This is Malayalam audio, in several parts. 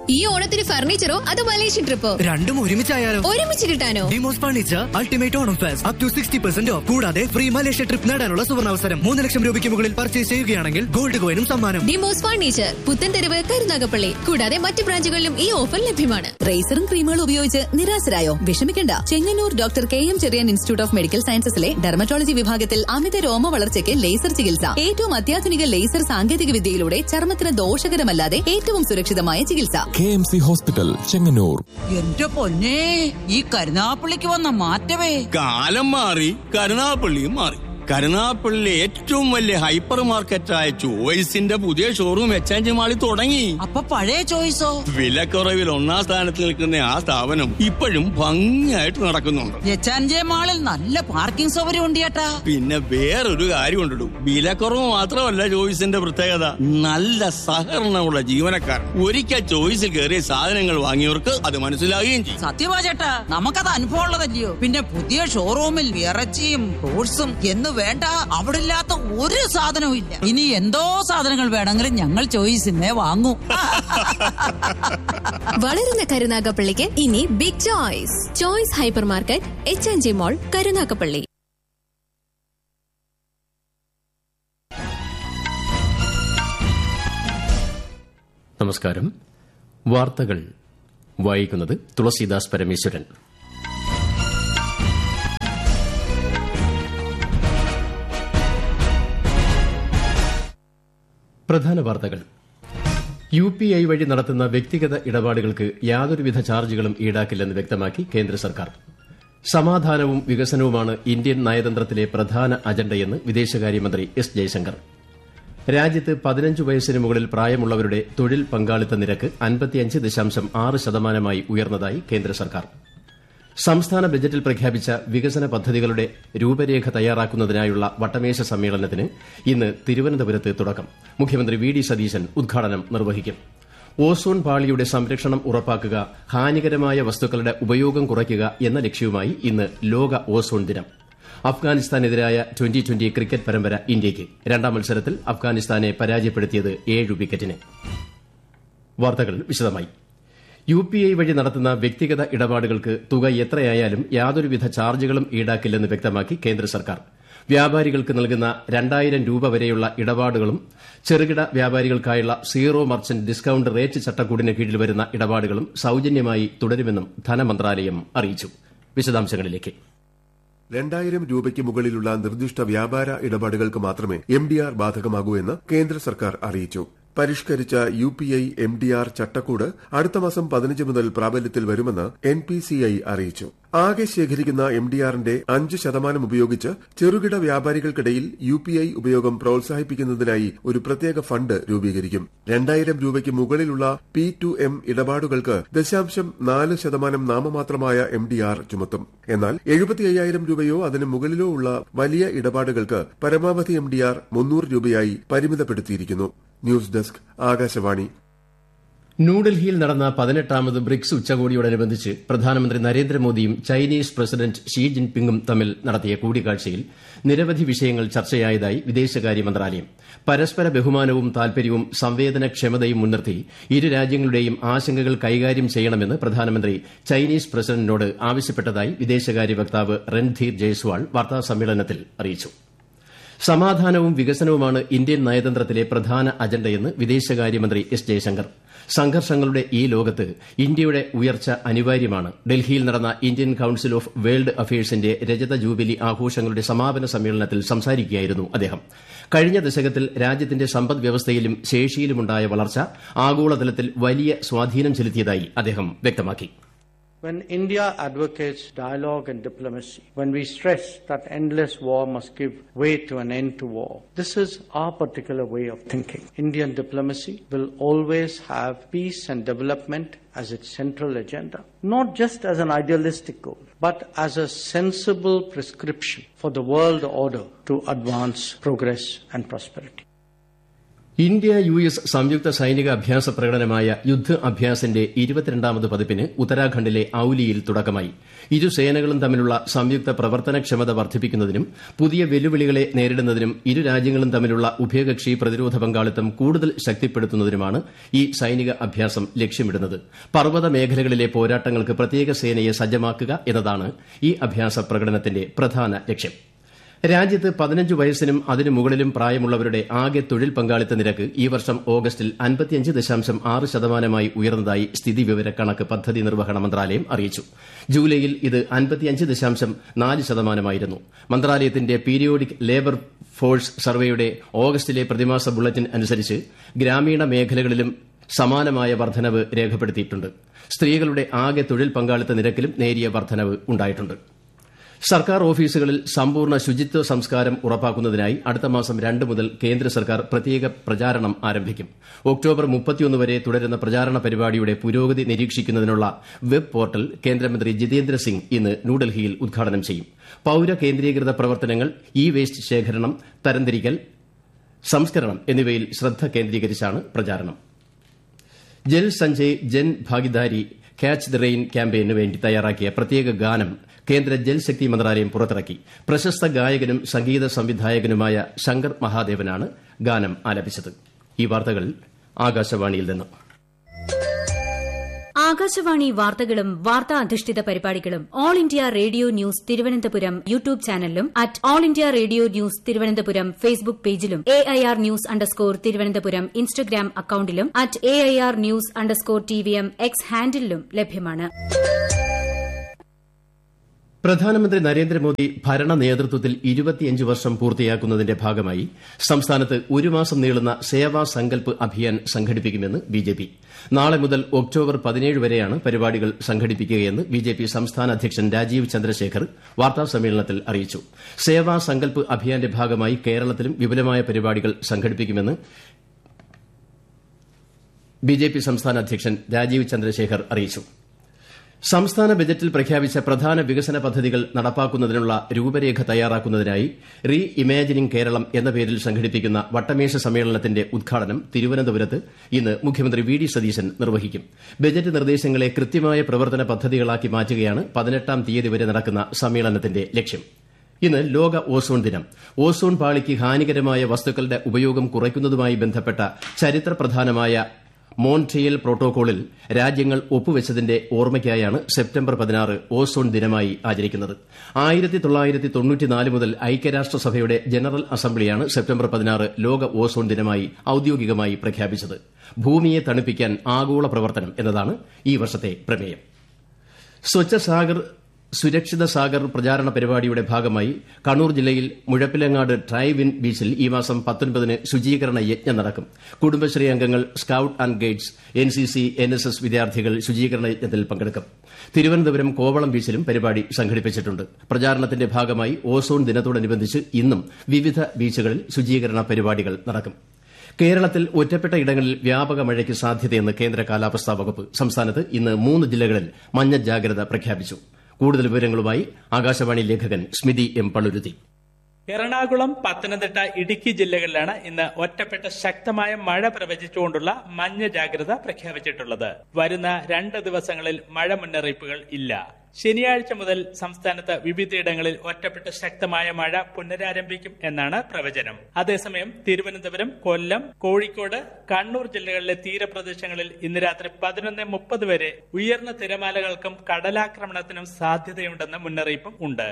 ഈ ഓണത്തിന് ഫർണിച്ചറോ അതോ മലേഷ്യൻ ട്രിപ്പോ രണ്ടും ഒരുമിച്ചായാലോ ഒരുമിച്ച് കിട്ടാനോ Demos furniture ultimate Onam fest up to sixty percent off കൂടാതെ ഫ്രീ മലേഷ്യ ട്രിപ്പ് നേടാനുള്ള സുവർണാവസരം മൂന്ന് ലക്ഷം രൂപയ്ക്ക് മുകളിൽ പർച്ചേസ് ചെയ്യുകയാണെങ്കിൽ ഗോൾഡ് കോയിനും സമ്മാനം ഡിമോസ് ഫർണിച്ചർ പുത്തൻതെരുവ് കരുനാഗപ്പള്ളി കൂടാതെ മറ്റ് ബ്രാഞ്ചുകളിലും ഈ ഓഫർ ലഭ്യമാണ് റേസറും ക്രീമുകളും ഉപയോഗിച്ച് നിരാശരായോ വിഷമിക്കണ്ട Chengannur doctor K M Cherian institute of medical സയൻസസിലെ ഡെർമറ്റോളജി വിഭാഗത്തിൽ അമിത രോമ വളർച്ചയ്ക്ക് ലേസർ ചികിത്സ ഏറ്റവും അത്യാധുനിക ലേസർ സാങ്കേതിക വിദ്യയിലൂടെ ചർമ്മത്തിന് ദോഷകരമല്ലാതെ ഏറ്റവും സുരക്ഷിതമായ ചികിത്സ K M C hospital Chengannur എന്റെ പൊന്നെ ഈ കരുനാപ്പള്ളിക്ക് വന്ന മാറ്റമേ കാലം മാറി കരുനാപ്പള്ളിയും മാറി കരുനാപ്പള്ളിയിലെ ഏറ്റവും വലിയ ഹൈപ്പർ മാർക്കറ്റായ ചോയ്സിന്റെ പുതിയ ഷോറൂം എച്ച് മാളിൽ തുടങ്ങി അപ്പൊ പഴയ ചോയ്സോ വിലക്കുറവിൽ ഒന്നാം സ്ഥാനത്ത് നിൽക്കുന്ന ആ സ്ഥാപനം ഇപ്പോഴും ഭംഗിയായിട്ട് നടക്കുന്നുണ്ട് എച്ചാൻജെ മാളിൽ നല്ല പാർക്കിംഗ് സൗകര്യം ഉണ്ട് ചേട്ടാ പിന്നെ വേറൊരു കാര്യം ഉണ്ടിടും വിലക്കുറവ് മാത്രമല്ല ചോയ്സിന്റെ പ്രത്യേകത നല്ല സഹകരണമുള്ള ജീവനക്കാർ ഒരിക്കൽ ചോയ്സിൽ കയറിയ സാധനങ്ങൾ വാങ്ങിയവർക്ക് അത് മനസ്സിലാകുകയും ചെയ്യും സത്യവാ ചേട്ടാ നമുക്കത് അനുഭവം ഉള്ളതല്ലയോ പിന്നെ പുതിയ ഷോറൂമിൽ ഇറച്ചിയും ഫ്രൂട്ട്സും എന്ന് വേണ്ട അവിടെ ഇല്ലാത്ത ഒരു സാധനവും ഇല്ല ഇനി എന്തോ സാധനങ്ങൾ വേണമെങ്കിലും ഞങ്ങൾ ചോയ്സിനെ വാങ്ങൂ വളരുന്ന കരുനാഗപ്പള്ളിക്ക് ഇനി big choice choice hyper market H N G mall Karunagappally നമസ്കാരം വാർത്തകൾ വായിക്കുന്നത് തുളസീദാസ് പരമേശ്വരൻ പ്രധാന വാർത്തകൾ യു പി ഐ വഴി നടത്തുന്ന വ്യക്തിഗത ഇടപാടുകൾക്ക് യാതൊരുവിധ ചാർജുകളും ഈടാക്കില്ലെന്ന് വ്യക്തമാക്കി കേന്ദ്ര സർക്കാർ സമാധാനവും വികസനവുമാണ് ഇന്ത്യൻ നയതന്ത്രത്തിലെ പ്രധാന അജണ്ടയെന്ന് വിദേശകാര്യമന്ത്രി എസ് ജയശങ്കർ രാജ്യത്ത് പതിനഞ്ച് വയസ്സിന് മുകളിൽ പ്രായമുള്ളവരുടെ തൊഴിൽ പങ്കാളിത്ത നിരക്ക് അൻപത്തിയഞ്ച് ദശാംശം ആറ് ശതമാനമായി ഉയർന്നതായി കേന്ദ്ര സർക്കാർ സംസ്ഥാന ബജറ്റിൽ പ്രഖ്യാപിച്ച വികസന പദ്ധതികളുടെ രൂപരേഖ തയ്യാറാക്കുന്നതിനായുള്ള വട്ടമേശ സമ്മേളനത്തിന് ഇന്ന് തിരുവനന്തപുരത്ത് തുടക്കം മുഖ്യമന്ത്രി വി ഡി സതീശൻ ഉദ്ഘാടനം നിർവഹിക്കും ഓസോൺ പാളിയുടെ സംരക്ഷണം ഉറപ്പാക്കുക ഹാനികരമായ വസ്തുക്കളുടെ ഉപയോഗം കുറയ്ക്കുക എന്ന ലക്ഷ്യവുമായി ഇന്ന് ലോക ഓസോൺ ദിനം അഫ്ഗാനിസ്ഥാനെതിരായ ട്വന്റി ട്വന്റി ക്രിക്കറ്റ് പരമ്പര ഇന്ത്യയ്ക്ക് രണ്ടാം മത്സരത്തിൽ അഫ്ഗാനിസ്ഥാനെ പരാജയപ്പെടുത്തിയത് ഏഴ് വിക്കറ്റിന് വാർത്തകൾ വിശദമായി യു പി ഐ വഴി നടത്തുന്ന വ്യക്തിഗത ഇടപാടുകൾക്ക് തുക എത്രയായാലും യാതൊരുവിധ ചാർജുകളും ഈടാക്കില്ലെന്ന് വ്യക്തമാക്കി കേന്ദ്ര സർക്കാർ വ്യാപാരികൾക്ക് നൽകുന്ന രണ്ടായിരം രൂപ വരെയുള്ള ഇടപാടുകളും ചെറുകിട വ്യാപാരികൾക്കായുള്ള സീറോ മർച്ചന്റ് ഡിസ്കൌണ്ട് റേറ്റ് ചട്ടക്കൂടിന് കീഴിൽ വരുന്ന ഇടപാടുകളും സൌജന്യമായി തുടരുമെന്നും ധനമന്ത്രാലയം അറിയിച്ചു വിശദാംശങ്ങളിലേക്ക് രണ്ടായിരം രൂപയ്ക്ക് മുകളിലുള്ള നിർദ്ദിഷ്ട വ്യാപാര ഇടപാടുകൾക്ക് മാത്രമേ എം ഡി ആർ ബാധകമാകൂ എന്ന് കേന്ദ്ര സർക്കാർ അറിയിച്ചു പരിഷ്കരിച്ച U P I M D R ചട്ടക്കൂട് അടുത്ത മാസം പതിനഞ്ച് മുതൽ പ്രാബല്യത്തിൽ വരുമെന്ന് എൻ പി സി ഐ അറിയിച്ചു ആകെ ശേഖരിക്കുന്ന എം ഡി ആറിന്റെ അഞ്ച് ശതമാനം ഉപയോഗിച്ച് ചെറുകിട വ്യാപാരികൾക്കിടയിൽ യു പി ഐ ഉപയോഗം പ്രോത്സാഹിപ്പിക്കുന്നതിനായി ഒരു പ്രത്യേക ഫണ്ട് രൂപീകരിക്കും രണ്ടായിരം രൂപയ്ക്ക് മുകളിലുള്ള പി ടു എം ഇടപാടുകൾക്ക് ദശാംശം നാല് ശതമാനം നാമമാത്രമായ എം ഡി ആർ ചുമത്തും എന്നാൽ എഴുപത്തി അയ്യായിരം രൂപയോ അതിന് മുകളിലോ ഉള്ള വലിയ ഇടപാടുകൾക്ക് പരമാവധി എം ഡി ആർ മുന്നൂറ് രൂപയായി പരിമിതപ്പെടുത്തിയിരിക്കുന്നു ന്യൂസ് ഡെസ്ക് ആകാശവാണി ന്യൂഡൽഹിയിൽ നടന്ന പതിനെട്ടാമത് ബ്രിക്സ് ഉച്ചകോടിയോടനുബന്ധിച്ച് പ്രധാനമന്ത്രി നരേന്ദ്രമോദിയും ചൈനീസ് പ്രസിഡന്റ് ഷീ ജിൻപിങ്ങും തമ്മിൽ നടത്തിയ കൂടിക്കാഴ്ചയിൽ നിരവധി വിഷയങ്ങൾ ചർച്ചയായതായി വിദേശകാര്യ മന്ത്രാലയം പരസ്പര ബഹുമാനവും താൽപര്യവും സംവേദനക്ഷമതയും മുൻനിർത്തി ഇരു രാജ്യങ്ങളുടെയും ആശങ്കകൾ കൈകാര്യം ചെയ്യണമെന്ന് പ്രധാനമന്ത്രി ചൈനീസ് പ്രസിഡന്റിനോട് ആവശ്യപ്പെട്ടതായി വിദേശകാര്യ വക്താവ് രൺധീർ ജയ്സ്വാൾ വാർത്താസമ്മേളനത്തിൽ അറിയിച്ചു സമാധാനവും വികസനവുമാണ് ഇന്ത്യൻ നയതന്ത്രത്തിലെ പ്രധാന അജണ്ടയെന്ന് വിദേശകാര്യമന്ത്രി എസ് ജയശങ്കർ സംഘർഷങ്ങളുടെ ഈ ലോകത്ത് ഇന്ത്യയുടെ ഉയർച്ച അനിവാര്യമാണ് ഡൽഹിയിൽ നടന്ന ഇന്ത്യൻ കൌൺസിൽ ഓഫ് വേൾഡ് അഫയേഴ്സിന്റെ രജത ജൂബിലി ആഘോഷങ്ങളുടെ സമാപന സമ്മേളനത്തിൽ സംസാരിക്കുകയായിരുന്നു അദ്ദേഹം കഴിഞ്ഞ ദശകത്തിൽ രാജ്യത്തിന്റെ സമ്പദ് വ്യവസ്ഥയിലും ശേഷിയിലുമുണ്ടായ വളർച്ച ആഗോളതലത്തിൽ വലിയ സ്വാധീനം ചെലുത്തിയതായി അദ്ദേഹം വ്യക്തമാക്കി When India advocates dialogue and diplomacy, when we stress that endless war must give way to an end to war, this is our particular way of thinking. Indian diplomacy will always have peace and development as its central agenda, not just as an idealistic goal, but as a sensible prescription for the world order to advance progress and prosperity. India U S സംയുക്ത സൈനിക അഭ്യാസ പ്രകടനമായ യുദ്ധ അഭ്യാസിന്റെ ഇരുപത്തിരണ്ടാമത് പതിപ്പിന് ഉത്തരാഖണ്ഡിലെ ഔലിയിൽ തുടക്കമായി ഇരു സേനകളും തമ്മിലുള്ള സംയുക്ത പ്രവർത്തനക്ഷമത വർദ്ധിപ്പിക്കുന്നതിനും പുതിയ വെല്ലുവിളികളെ നേരിടുന്നതിനും ഇരു രാജ്യങ്ങളും തമ്മിലുള്ള ഉഭയകക്ഷി പ്രതിരോധ പങ്കാളിത്തം കൂടുതൽ ശക്തിപ്പെടുത്തുന്നതിനുമാണ് ഈ സൈനിക അഭ്യാസം ലക്ഷ്യമിടുന്നത് പർവ്വത മേഖലകളിലെ പോരാട്ടങ്ങൾക്ക് പ്രത്യേക സേനയെ സജ്ജമാക്കുക എന്നതാണ് ഈ അഭ്യാസ പ്രകടനത്തിന്റെ പ്രധാന ലക്ഷ്യം രാജ്യത്ത് പതിനഞ്ച് വയസ്സിനും അതിനു മുകളിലും പ്രായമുള്ളവരുടെ ആകെ തൊഴിൽ പങ്കാളിത്ത നിരക്ക് ഈ വർഷം ഓഗസ്റ്റിൽ അൻപത്തിയഞ്ച് ദശാംശം ആറ് ശതമാനമായി ഉയർന്നതായി സ്ഥിതിവിവര കണക്ക് പദ്ധതി നിർവഹണ മന്ത്രാലയം അറിയിച്ചു ജൂലൈയിൽ ഇത് അൻപത്തിയഞ്ച് ദശാംശം നാല് ശതമാനമായിരുന്നു മന്ത്രാലയത്തിന്റെ പീരിയോഡിക് ലേബർ ഫോഴ്സ് സർവേയുടെ ഓഗസ്റ്റിലെ പ്രതിമാസ ബുള്ളറ്റിൻ അനുസരിച്ച് ഗ്രാമീണ മേഖലകളിലും സമാനമായ വർധനവ് രേഖപ്പെടുത്തിയിട്ടുണ്ട് സ്ത്രീകളുടെ ആകെ തൊഴിൽ പങ്കാളിത്ത നിരക്കിലും നേരിയ വർധനവ് ഉണ്ടായിട്ടുണ്ട് സർക്കാർ ഓഫീസുകളിൽ സമ്പൂർണ്ണ ശുചിത്വ സംസ്കാരം ഉറപ്പാക്കുന്നതിനായി അടുത്ത മാസം രണ്ട് മുതൽ കേന്ദ്ര സർക്കാർ പ്രത്യേക പ്രചാരണം ആരംഭിക്കും ഒക്ടോബർ മുപ്പത്തിയൊന്ന് വരെ തുടരുന്ന പ്രചാരണ പരിപാടിയുടെ പുരോഗതി നിരീക്ഷിക്കുന്നതിനുള്ള വെബ് പോർട്ടൽ കേന്ദ്രമന്ത്രി ജിതേന്ദ്ര സിംഗ് ഇന്ന് ന്യൂഡൽഹിയിൽ ഉദ്ഘാടനം ചെയ്യും പൌര കേന്ദ്രീകൃത പ്രവർത്തനങ്ങൾ ഇ വേസ്റ്റ് ശേഖരണം തരംതിരിക്കൽ സംസ്കരണം എന്നിവയിൽ ശ്രദ്ധ കേന്ദ്രീകരിച്ചാണ് പ്രചാരണം Jal Sanchay Jan Bhagidari catch the rain ക്യാമ്പയിന് വേണ്ടി തയ്യാറാക്കിയ പ്രത്യേക ഗാനം കേന്ദ്ര ജൽശക്തി മന്ത്രാലയം പുറത്തിറക്കി പ്രശസ്ത ഗായകനും സംഗീത സംവിധായകനുമായ ശങ്കർ മഹാദേവനാണ് ഗാനം ആലപിച്ചത് ഈ വാർത്തകൾ ആകാശവാണിയിൽ നിന്ന് ആകാശവാണി വാർത്തകളും വാർത്താ അധിഷ്ഠിത പരിപാടികളും all India radio news Thiruvananthapuram YouTube ചാനലിലും at all India radio news Thiruvananthapuram Facebook പേജിലും A I R news underscore Thiruvananthapuram Instagram അക്കൌണ്ടിലും at A I R news underscore T V M X ഹാൻഡിലും ലഭ്യമാണ് പ്രധാനമന്ത്രി നരേന്ദ്രമോദി ഭരണ നേതൃത്വത്തിൽ ഇരുപത്തിയഞ്ച് വർഷം പൂർത്തിയാക്കുന്നതിന്റെ ഭാഗമായി സംസ്ഥാനത്ത് ഒരു മാസം നീളുന്ന സേവാ സങ്കൽപ് അഭിയാൻ സംഘടിപ്പിക്കുമെന്ന് ബിജെപി നാളെ മുതൽ ഒക്ടോബർ പതിനേഴ് വരെയാണ് പരിപാടികൾ സംഘടിപ്പിക്കുകയെന്ന് ബിജെപി സംസ്ഥാന അധ്യക്ഷൻ രാജീവ് ചന്ദ്രശേഖർ വാർത്താസമ്മേളനത്തിൽ അറിയിച്ചു സേവാ സങ്കൽപ് അഭിയാന്റെ ഭാഗമായി കേരളത്തിലും വിപുലമായ പരിപാടികൾ സംഘടിപ്പിക്കുമെന്ന് ബിജെപി സംസ്ഥാന അധ്യക്ഷൻ രാജീവ് ചന്ദ്രശേഖർ അറിയിച്ചു സംസ്ഥാന ബജറ്റിൽ പ്രഖ്യാപിച്ച പ്രധാന വികസന പദ്ധതികൾ നടപ്പാക്കുന്നതിനുള്ള രൂപരേഖ തയ്യാറാക്കുന്നതിനായി റീ ഇമാജിനിംഗ് കേരളം എന്ന പേരിൽ സംഘടിപ്പിക്കുന്ന വട്ടമേശ സമ്മേളനത്തിന്റെ ഉദ്ഘാടനം തിരുവനന്തപുരത്ത് ഇന്ന് മുഖ്യമന്ത്രി വി ഡി സതീശൻ നിർവഹിക്കും ബജറ്റ് നിർദ്ദേശങ്ങളെ കൃത്യമായ പ്രവർത്തന പദ്ധതികളാക്കി മാറ്റുകയാണ് പതിനെട്ടാം തീയതി വരെ നടക്കുന്ന സമ്മേളനത്തിന്റെ ലക്ഷ്യം ഇന്ന് ലോക ഓസോൺ ദിനം ഓസോൺ പാളിക്ക് ഹാനികരമായ വസ്തുക്കളുടെ ഉപയോഗം കുറയ്ക്കുന്നതുമായി ബന്ധപ്പെട്ട ചരിത്രപ്രധാനമായ മോൺട്രിയൽ പ്രോട്ടോകോളിൽ രാജ്യങ്ങൾ ഒപ്പുവെച്ചതിന്റെ ഓർമ്മയ്ക്കായാണ് സെപ്റ്റംബർ പതിനാറ് ഓസോൺ ദിനമായി ആചരിക്കുന്നത് ആയിരത്തി തൊള്ളായിരത്തി തൊണ്ണൂറ്റിനാല് മുതൽ ഐക്യരാഷ്ട്രസഭയുടെ ജനറൽ അസംബ്ലിയാണ് സെപ്റ്റംബർ പതിനാറ് ലോക ഓസോൺ ദിനമായി ഔദ്യോഗികമായി പ്രഖ്യാപിച്ചത് ഭൂമിയെ തണുപ്പിക്കാൻ ആഗോള പ്രവർത്തനം എന്നതാണ് ഈ വർഷത്തെ പ്രമേയം സ്വച്ഛ സാഗർ സുരക്ഷിത സാഗർ പ്രചാരണ പരിപാടിയുടെ ഭാഗമായി കണ്ണൂർ ജില്ലയിൽ മുഴപ്പിലങ്ങാട് ഡ്രൈവ് ഇൻ ബീച്ചിൽ ഈ മാസം പത്തൊൻപതിന് ശുചീകരണ യജ്ഞം നടക്കും കുടുംബശ്രീ അംഗങ്ങൾ scout and guides N C C N S S വിദ്യാർത്ഥികൾ ശുചീകരണ യജ്ഞത്തിൽ പങ്കെടുക്കും തിരുവനന്തപുരം കോവളം ബീച്ചിലും പരിപാടി സംഘടിപ്പിച്ചിട്ടുണ്ട് പ്രചാരണത്തിന്റെ ഭാഗമായി ഓസോൺ ദിനത്തോടനുബന്ധിച്ച് ഇന്നും വിവിധ ബീച്ചുകളിൽ ശുചീകരണ പരിപാടികൾ നടക്കും കേരളത്തിൽ ഒറ്റപ്പെട്ട ഇടങ്ങളിൽ വ്യാപക മഴയ്ക്ക് സാധ്യതയെന്ന് കേന്ദ്ര കാലാവസ്ഥാ വകുപ്പ് സംസ്ഥാനത്ത് ഇന്ന് മൂന്ന് ജില്ലകളിൽ മഞ്ഞ ജാഗ്രത പ്രഖ്യാപിച്ചു കൂടുതൽ വിവരങ്ങളുമായി ആകാശവാണി ലേഖകൻ സ്മിതി എം പളുരുത്തി എറണാകുളം പത്തനംതിട്ട ഇടുക്കി ജില്ലകളിലാണ് ഇന്ന് ഒറ്റപ്പെട്ട ശക്തമായ മഴ പ്രവചിച്ചുകൊണ്ടുള്ള മഞ്ഞ ജാഗ്രത പ്രഖ്യാപിച്ചിട്ടുള്ളത് വരുന്ന രണ്ട് ദിവസങ്ങളിൽ മഴ മുന്നറിയിപ്പുകൾ ഇല്ല ശനിയാഴ്ച മുതൽ സംസ്ഥാനത്ത് വിവിധയിടങ്ങളിൽ ഒറ്റപ്പെട്ട ശക്തമായ മഴ പുനരാരംഭിക്കും എന്നാണ് പ്രവചനം അതേസമയം തിരുവനന്തപുരം കൊല്ലം കോഴിക്കോട് കണ്ണൂർ ജില്ലകളിലെ തീരപ്രദേശങ്ങളിൽ ഇന്ന് രാത്രി പതിനൊന്ന് മുപ്പത് വരെ ഉയർന്ന തിരമാലകൾക്കും കടലാക്രമണത്തിനും സാധ്യതയുണ്ടെന്ന മുന്നറിയിപ്പും ഉണ്ട്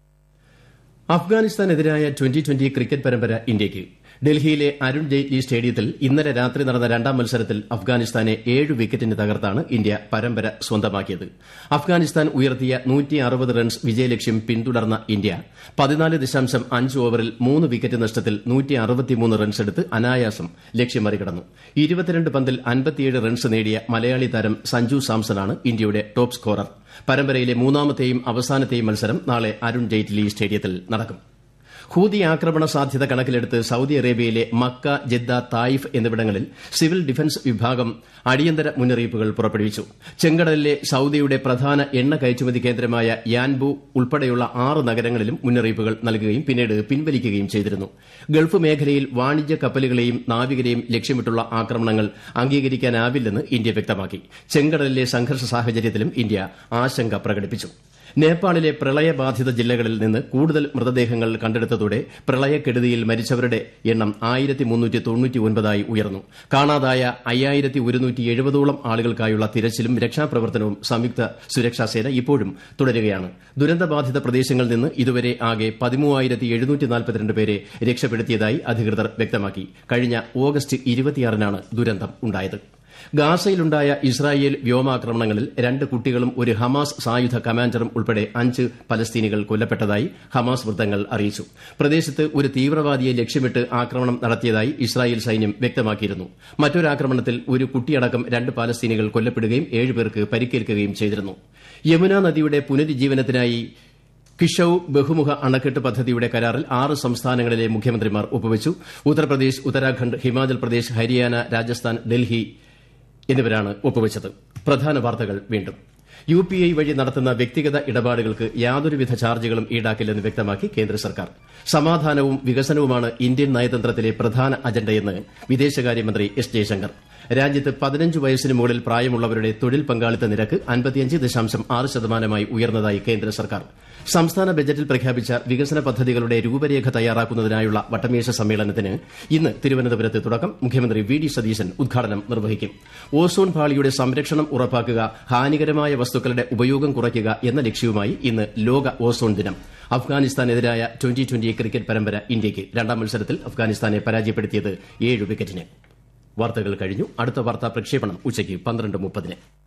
അഫ്ഗാനിസ്ഥാനെതിരായ ട്വന്റി ട്വന്റി ക്രിക്കറ്റ് പരമ്പര ഇന്ത്യയ്ക്ക് ഡൽഹിയിലെ അരുൺ ജെയ്റ്റ്ലി സ്റ്റേഡിയത്തിൽ ഇന്നലെ രാത്രി നടന്ന രണ്ടാം മത്സരത്തിൽ അഫ്ഗാനിസ്ഥാനെ ഏഴ് വിക്കറ്റിന് തകർത്താണ് ഇന്ത്യ പരമ്പര സ്വന്തമാക്കിയത് അഫ്ഗാനിസ്ഥാൻ ഉയർത്തിയ റൺസ് വിജയലക്ഷ്യം പിന്തുടർന്ന ഇന്ത്യ പതിനാല് ദശാംശം അഞ്ച് ഓവറിൽ മൂന്ന് വിക്കറ്റ് നഷ്ടത്തിൽ റൺസെടുത്ത് അനായാസം ലക്ഷ്യം മറികടന്നു ഇരുപത്തിരണ്ട് പന്തിൽ അൻപത്തിയേഴ് റൺസ് നേടിയ മലയാളി താരം സഞ്ജു സാംസണാണ് ഇന്ത്യയുടെ ടോപ്പ് സ്കോറർ പരമ്പരയിലെ മൂന്നാമത്തെയും അവസാനത്തെയും മത്സരം നാളെ അരുൺ ജെയ്റ്റ്ലി സ്റ്റേഡിയത്തിൽ നടക്കും ഹൂതി ആക്രമണ സാധ്യത കണക്കിലെടുത്ത് സൌദി അറേബ്യയിലെ മക്ക ജദ്ദ തായിഫ് എന്നിവിടങ്ങളിൽ സിവിൽ ഡിഫൻസ് വിഭാഗം അടിയന്തര മുന്നറിയിപ്പുകൾ പുറപ്പെടുവിച്ചു ചെങ്കടലിലെ സൌദിയുടെ പ്രധാന എണ്ണ കയറ്റുമതി കേന്ദ്രമായ യാൻബു ഉൾപ്പെടെയുള്ള ആറ് നഗരങ്ങളിലും മുന്നറിയിപ്പുകൾ നൽകുകയും പിന്നീട് പിൻവലിക്കുകയും ചെയ്തിരുന്നു ഗൾഫ് മേഖലയിൽ വാണിജ്യ കപ്പലുകളെയും നാവികരെയും ലക്ഷ്യമിട്ടുള്ള ആക്രമണങ്ങൾ അംഗീകരിക്കാനാവില്ലെന്ന് ഇന്ത്യ വ്യക്തമാക്കി ചെങ്കടലിലെ സംഘർഷ സാഹചര്യത്തിലും ഇന്ത്യ ആശങ്ക പ്രകടിപ്പിച്ചു നേപ്പാളിലെ പ്രളയബാധിത ജില്ലകളിൽ നിന്ന് കൂടുതൽ മൃതദേഹങ്ങൾ കണ്ടെടുത്തതോടെ പ്രളയക്കെടുതിയിൽ മരിച്ചവരുടെ എണ്ണം ആയിരത്തി മുന്നൂറ്റി തൊണ്ണൂറ്റി ഒൻപതായി ഉയർന്നു കാണാതായ അയ്യായിരത്തി ഒരുന്നൂറ്റി എഴുപതോളം ആളുകൾക്കായുള്ള തിരച്ചിലും രക്ഷാപ്രവർത്തനവും സംയുക്ത സുരക്ഷാസേന ഇപ്പോഴും തുടരുകയാണ് ദുരന്തബാധിത പ്രദേശങ്ങളിൽ നിന്ന് ഇതുവരെ ആകെ പതിമൂവായിരത്തി എഴുന്നൂറ്റി നാൽപ്പത്തിരണ്ട് പേരെ രക്ഷപ്പെടുത്തിയതായി അധികൃതർ വ്യക്തമാക്കി കഴിഞ്ഞ ഓഗസ്റ്റ് ഇരുപത്തിയാറിനാണ് ദുരന്തം ഉണ്ടായത് ഗാസയിലുണ്ടായ ഇസ്രായേൽ വ്യോമാക്രമണങ്ങളിൽ രണ്ട് കുട്ടികളും ഒരു ഹമാസ് സായുധ കമാൻഡറും ഉൾപ്പെടെ അഞ്ച് പലസ്തീനികൾ കൊല്ലപ്പെട്ടതായി ഹമാസ് വൃത്തങ്ങൾ അറിയിച്ചു പ്രദേശത്ത് ഒരു തീവ്രവാദിയെ ലക്ഷ്യമിട്ട് ആക്രമണം നടത്തിയതായി ഇസ്രായേൽ സൈന്യം വ്യക്തമാക്കിയിരുന്നു മറ്റൊരാക്രമണത്തിൽ ഒരു കുട്ടിയടക്കം രണ്ട് പാലസ്തീനികൾ കൊല്ലപ്പെടുകയും ഏഴുപേർക്ക് പരിക്കേൽക്കുകയും ചെയ്തിരുന്നു യമുന നദിയുടെ പുനരുജ്ജീവനത്തിനായി കിഷൌ ബഹുമുഖ അണക്കെട്ട് പദ്ധതിയുടെ കരാറിൽ ആറ് സംസ്ഥാനങ്ങളിലെ മുഖ്യമന്ത്രിമാർ ഒപ്പുവച്ചു ഉത്തർപ്രദേശ് ഉത്തരാഖണ്ഡ് ഹിമാചൽ പ്രദേശ് ഹരിയാന രാജസ്ഥാൻ ഡൽഹി എന്നിവരാണ് ഒപ്പുവച്ചത് പ്രധാന വാർത്തകൾ വീണ്ടും യു പി ഐ വഴി നടത്തുന്ന വ്യക്തിഗത ഇടപാടുകൾക്ക് യാതൊരുവിധ ചാർജുകളും ഈടാക്കില്ലെന്ന് വ്യക്തമാക്കി കേന്ദ്ര സർക്കാർ സമാധാനവും വികസനവുമാണ് ഇന്ത്യൻ നയതന്ത്രത്തിലെ പ്രധാന അജണ്ടയെന്ന് വിദേശകാര്യമന്ത്രി എസ് ജയശങ്കർ രാജ്യത്ത് പതിനഞ്ച് വയസ്സിന് മുകളിൽ പ്രായമുള്ളവരുടെ തൊഴിൽ പങ്കാളിത്ത നിരക്ക് അൻപത്തിയഞ്ച് ദശാംശം ആറ് ശതമാനമായി ഉയർന്നതായി കേന്ദ്ര സർക്കാർ സംസ്ഥാന ബജറ്റിൽ പ്രഖ്യാപിച്ച വികസന പദ്ധതികളുടെ രൂപരേഖ തയ്യാറാക്കുന്നതിനായുള്ള വട്ടമേശ സമ്മേളനത്തിന് ഇന്ന് തിരുവനന്തപുരത്ത് തുടക്കം മുഖ്യമന്ത്രി വി ഡി സതീശൻ ഉദ്ഘാടനം നിർവഹിക്കും ഓസോൺ പാളിയുടെ സംരക്ഷണം ഉറപ്പാക്കുക ഹാനികരമായ വസ്തുക്കളുടെ ഉപയോഗം കുറയ്ക്കുക എന്ന ലക്ഷ്യവുമായി ഇന്ന് ലോക ഓസോൺ ദിനം അഫ്ഗാനിസ്ഥാനെതിരായ ട്വന്റി ട്വന്റി ക്രിക്കറ്റ് പരമ്പര ഇന്ത്യയ്ക്ക് രണ്ടാം മത്സരത്തിൽ അഫ്ഗാനിസ്ഥാനെ പരാജയപ്പെടുത്തിയത് ഏഴ് വിക്കറ്റിന് വാർത്തകൾ കഴിഞ്ഞു അടുത്ത വാർത്താ പ്രക്ഷേപണം ഉച്ചയ്ക്ക് പന്ത്രണ്ട് മുപ്പതിന്